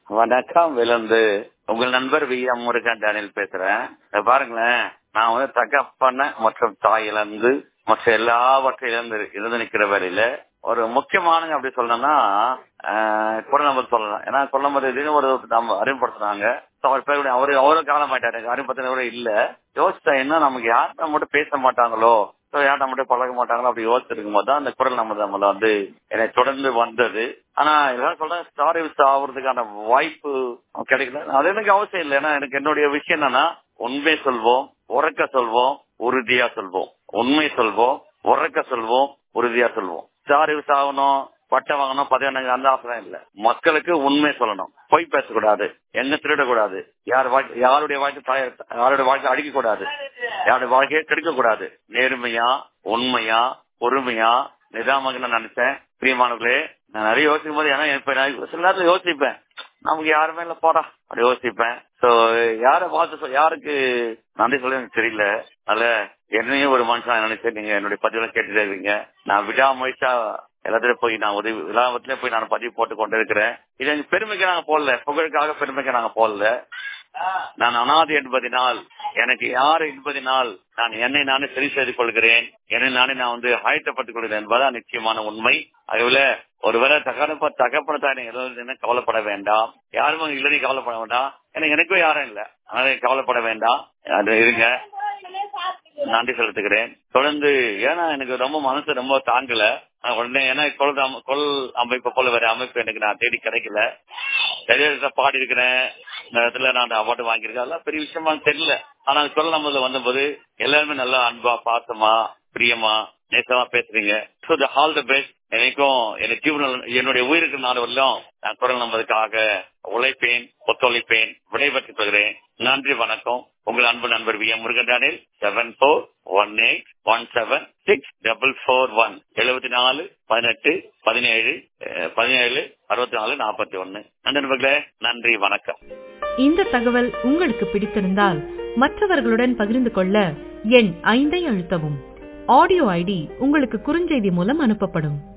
வணக்கம் விழுந்து உங்கள் நண்பர் வி எம் முருகன் டேனியல் பேசுறேன் இத பாருங்களேன் நான் வந்து தகப்பன மற்றும் தாய் இழந்து மற்ற எல்லாவற்றையும் இழந்து இருந்து நிக்கிற வேலையில ஒரு முக்கியமானங்க அப்படி சொல்லணும்னா கூட நம்ம சொல்லலாம் ஏன்னா சொல்லும் போது திடீர்னு ஒரு நம்ம அறிமுகப்படுத்துனாங்க அவர் பேர் கூட அவரு அவரும் காலம் ஆயிட்டாரு அறிமுகப்படுத்தின கூட இல்ல யோசிச்சா என்ன நமக்கு யார்கிட்ட மட்டும் பேச மாட்டாங்களோ யார்கிட்ட மட்டும் பழக மாட்டாங்களோ அப்படி யோசிச்சிருக்கும் போது தான் அந்த குரல் நம்ம நம்மள வந்து என்னை தொடர்ந்து வந்தது ஆனா எல்லாரும் சொல்றேன் ஸ்டார் யூஸ் ஆகுறதுக்கான வாய்ப்பு கிடைக்கல அது எனக்கு அவசியம் இல்லை ஏன்னா எனக்கு என்னுடைய விஷயம் என்னன்னா உண்மை சொல்வோம் உறக்க சொல்வோம் உறுதியா சொல்வோம் உண்மை சொல்வோம் உறக்க சொல்வோம் உறுதியா சொல்வோம் ஸ்டார் யூஸ் ஆகணும் பட்டம் வாங்கணும் பதவி அந்த ஆசை இல்ல மக்களுக்கு உண்மை சொல்லணும் பொய் பேசக்கூடாது என்ன திருடக்கூடாது யார் யாருடைய வாழ்க்கை யாருடைய வாழ்க்கை அடிக்க கூடாது யாருடைய வாழ்க்கையை கெடுக்க கூடாது நேர்மையா உண்மையா பொறுமையா நிதானமாக நான் நினைச்சேன் பிரியமானவர்களே நான் நிறைய யோசிக்கும் போது ஏன்னா இப்ப நான் சில நேரத்துல யோசிப்பேன் நமக்கு யாருமே இல்ல போடா அப்படி யோசிப்பேன் சோ யார பார்த்து யாருக்கு நன்றி சொல்ல எனக்கு தெரியல அதனால என்னையும் ஒரு மனுஷன் நினைச்சு நீங்க என்னுடைய பதிவுல கேட்டுட்டே இருக்கீங்க நான் விடாமுயற்சியா எல்லாத்துலயும் போய் நான் உதவி எல்லாத்துல போய் நான் பதிவு போட்டு கொண்டு இருக்கிறேன் இது எங்க பெருமைக்கு நாங்க போடல புகழுக்காக பெருமைக்கு நாங்க போடல நான் அனாதி என்பதினால் எனக்கு யாரு என்பதினால் நான் என்னை நானே சரி செய்து கொள்கிறேன் என்னை நானே நான் வந்து ஆயத்தப்பட்டுக் கொள்கிறேன் என்பதுதான் நிச்சயமான உண்மை அதுல ஒருவேளை தகப்ப தகப்பனத்தாய் என்ன கவலைப்பட வேண்டாம் யாரும் இல்லைன்னு கவலைப்பட வேண்டாம் எனக்கு எனக்கும் யாரும் இல்ல அதனால கவலைப்பட வேண்டாம் அது இருங்க நன்றி செலுத்துகிறேன் தொடர்ந்து ஏன்னா எனக்கு ரொம்ப மனசு ரொம்ப தாங்கல உடனே ஏன்னா கொல் கொல் அமைப்பு போல வேற அமைப்பு எனக்கு நான் தேடி கிடைக்கல நிறைய பாடி இருக்கிறேன் இந்த இடத்துல நான் அவார்டு வாங்கியிருக்கேன் அதெல்லாம் பெரிய விஷயமா தெரியல ஆனா கொல் நம்மள வந்தபோது எல்லாருமே நல்லா அன்பா பாசமா பிரியமா நேசமா பேசுறீங்க so the all the best எனக்கும் எனக்கு என்னுடைய உயிருக்கு நாடு வரலாம் நான் குரல் நம்பதுக்காக உழைப்பேன் ஒத்துழைப்பேன் விடைபெற்றுக் கொள்கிறேன் நன்றி வணக்கம் உங்கள் அன்பு நண்பர் V M Murugan seven four one eight one seven six double four one எழுபத்தி நாலு பதினெட்டு பதினேழு பதினேழு அறுபத்தி நாலு நாற்பத்தி ஒன்னு நண்பர்களே நன்றி வணக்கம் இந்த தகவல் உங்களுக்கு பிடித்திருந்தால் மற்றவர்களுடன் பகிர்ந்து கொள்ள எண் ஐந்தை அழுத்தவும் ஆடியோ ஐடி உங்களுக்கு குறுஞ்செய்தி மூலம் அனுப்பப்படும்